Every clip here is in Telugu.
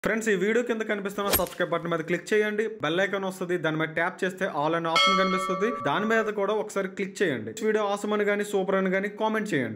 ఫ్రెండ్స్ ఈ వీడియో కింద కనిపిస్తున్న సబ్స్క్రైబ్ బటన్ మీద క్లిక్ చేయండి బెల్ ఐకాన్ వస్తుంది దాని మీద ట్యాప్ చేస్తే ఆల్ అనే ఆప్షన్ కనిపిస్తుంది దాని మీద కూడా ఒకసారి క్లిక్ చేయండి వీడియో ఆసమ్ అని కానీ సూపర్ అని కానీ కామెంట్ చేయండి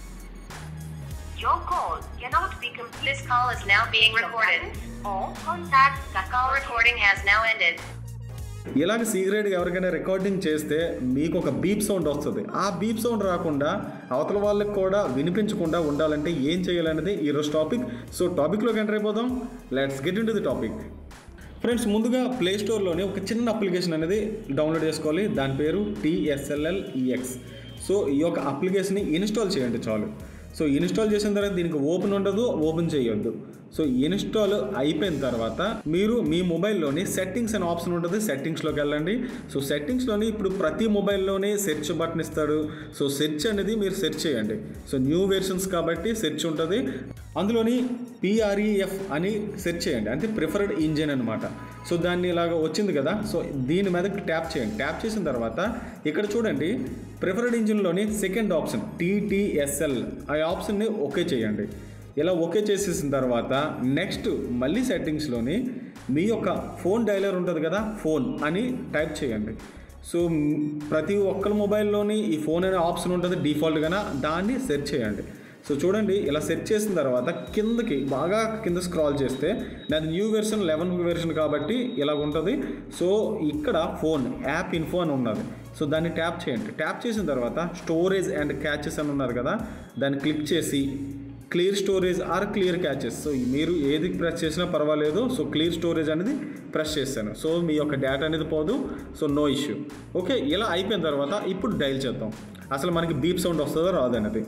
Your call cannot be completed. This call is now being recorded. All contacts. The call recording has now ended. ఇలాగ సీక్రెట్గా ఎవరికైనా రికార్డింగ్ చేస్తే మీకు ఒక బీప్ సౌండ్ వస్తుంది ఆ బీప్ సౌండ్ రాకుండా అవతల వాళ్ళకి కూడా వినిపించకుండా ఉండాలంటే ఏం చేయాలనేది ఈరోజు టాపిక్ సో టాపిక్లోకి ఎంటర్ అయిపోదాం let's get into the topic friends ముందుగా ప్లే స్టోర్లోని ఒక చిన్న అప్లికేషన్ అనేది డౌన్లోడ్ చేసుకోవాలి దాని పేరు టీఎస్ఎల్ఎల్ ఈఎక్స్ సో ఈ యొక్క అప్లికేషన్ని ఇన్స్టాల్ చేయండి చాలు సో ఇన్స్టాల్ చేసిన తర్వాత దీనికి ఓపెన్ ఉండదు ఓపెన్ చేయొద్దు సో ఇన్స్టాల్ అయిపోయిన తర్వాత మీరు మీ మొబైల్లోని సెట్టింగ్స్ అనే ఆప్షన్ ఉంటుంది సెట్టింగ్స్లోకి వెళ్ళండి సో సెట్టింగ్స్లోని ఇప్పుడు ప్రతి మొబైల్లోనే సెర్చ్ బటన్ ఇస్తాడు సో సెర్చ్ అనేది మీరు సెర్చ్ చేయండి సో న్యూ వెర్షన్స్ కాబట్టి సెర్చ్ ఉంటుంది అందులోని పిఆర్ఈఎఫ్ అని సెర్చ్ చేయండి అంటే ప్రిఫర్డ్ ఇంజిన్ అనమాట సో దాన్ని ఇలాగ వచ్చింది కదా సో దీని మీద ట్యాప్ చేయండి ట్యాప్ చేసిన తర్వాత ఇక్కడ చూడండి ప్రిఫర్డ్ ఇంజిన్లోని సెకండ్ ఆప్షన్ టీటీఎస్ఎల్ ఆ ఆప్షన్ని ఓకే చేయండి ఇలా ఓకే చేసేసిన తర్వాత నెక్స్ట్ మళ్ళీ సెట్టింగ్స్లోని మీ యొక్క ఫోన్ డైలర్ ఉంటుంది కదా ఫోన్ అని టైప్ చేయండి సో మ్, ప్రతి ఒక్కరి మొబైల్లోని ఈ ఫోన్ అనే ఆప్షన్ ఉంటుంది డిఫాల్ట్గా దాన్ని సెర్చ్ చేయండి సో చూడండి ఇలా సెట్ చేసిన తర్వాత కిందకి బాగా కింద స్క్రాల్ చేస్తే నాది న్యూ వెర్షన్ లెవెన్ వెర్షన్ కాబట్టి ఇలా ఉంటుంది సో ఇక్కడ ఫోన్ యాప్ ఇన్ఫో అని ఉన్నది సో దాన్ని ట్యాప్ చేయండి ట్యాప్ చేసిన తర్వాత స్టోరేజ్ అండ్ క్యాచెస్ అని ఉన్నారు కదా దాన్ని క్లిక్ చేసి clear storage or clear caches so మీరు ఏది ప్రెస్ చేసినా పర్వాలేదు సో క్లియర్ స్టోరేజ్ అనేది ప్రెస్ చేస్తాను సో మీ యొక్క డేటా అనేది పోదు సో నో ఇష్యూ ఓకే ఇలా అయిపోయిన తర్వాత ఇప్పుడు డైల్ చేద్దాం అసలు మనకి బీప్ సౌండ్ వస్తుందో రాదనేది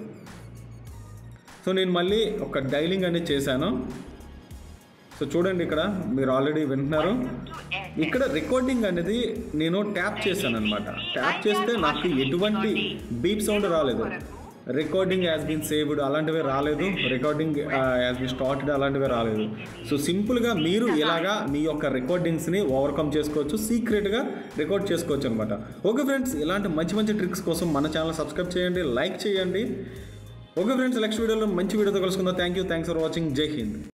సో నేను మళ్ళీ ఒక డైలింగ్ అనేది చేశాను సో చూడండి ఇక్కడ మీరు ఆల్రెడీ వింటున్నారు ఇక్కడ రికార్డింగ్ అనేది నేను ట్యాప్ చేశాను అనమాట ట్యాప్ చేస్తే నాకు ఎటువంటి బీప్ సౌండ్ రాలేదు రికార్డింగ్ యాజ్ బీన్ సేవ్డ్ అలాంటివి రాలేదు రికార్డింగ్ యాజ్ బీన్ స్టార్టెడ్ అలాంటివి రాలేదు సో సింపుల్గా మీరు ఇలాగా మీ యొక్క రికార్డింగ్స్ని ఓవర్కమ్ చేసుకోవచ్చు సీక్రెట్గా రికార్డ్ చేసుకోవచ్చు అనమాట ఓకే ఫ్రెండ్స్ ఇలాంటి మంచి మంచి ట్రిక్స్ కోసం మన ఛానల్ సబ్స్క్రైబ్ చేయండి లైక్ చేయండి ఓకే ఫ్రెండ్స్ నెక్స్ట్ వీడియోలో మంచి వీడియోతో కలుసుకుందాం thank you thanks for watching జై హింద్